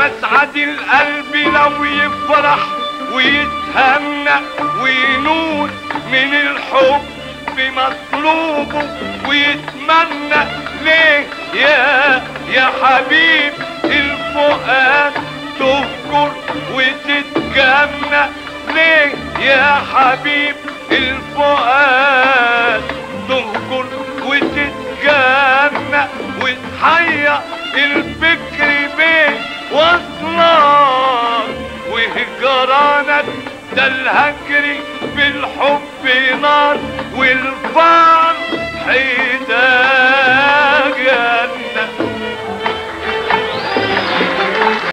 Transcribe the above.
يسعد القلب لو يفرح ويتهنى وينور من الحب بمطلوبه ويتمنى ليه يا يا حبيب الفؤاد تذكر وتتجنى ليه يا حبيب الفؤاد تذكر وتتجنى وتحيا الفكر بين وصلك وهجرانك ده الهجر بالحب نار والفرح حيدان